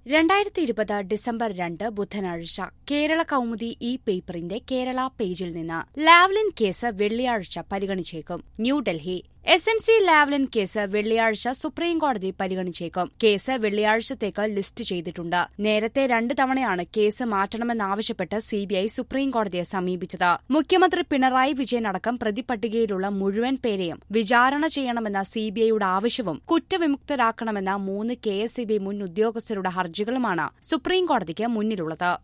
രണ്ടായിരത്തി ഇരുപത് ഡിസംബർ രണ്ട് ബുധനാഴ്ച കേരള കൗമുദി ഇ പേപ്പറിന്റെ കേരള പേജിൽ നിന്ന് ലാവ്ലിൻ കേസ് വെള്ളിയാഴ്ച പരിഗണിച്ചേക്കും New Delhi S N C Lavalin case വെള്ളിയാഴ്ച സുപ്രീംകോടതി പരിഗണിച്ചേക്കും കേസ് വെള്ളിയാഴ്ചത്തേക്ക് ലിസ്റ്റ് ചെയ്തിട്ടുണ്ട് നേരത്തെ രണ്ട് തവണയാണ് കേസ് മാറ്റണമെന്നാവശ്യപ്പെട്ട് സിബിഐ സുപ്രീംകോടതിയെ സമീപിച്ചത് മുഖ്യമന്ത്രി പിണറായി വിജയൻ അടക്കം പ്രതിപട്ടികയിലുള്ള മുഴുവൻ പേരെയും വിചാരണ ചെയ്യണമെന്ന സിബിഐയുടെ ആവശ്യവും കുറ്റവിമുക്തരാക്കണമെന്ന മൂന്ന് കെ എസ് മുൻ ഉദ്യോഗസ്ഥരുടെ ഹർജികളുമാണ് സുപ്രീംകോടതിക്ക് മുന്നിലുള്ളത്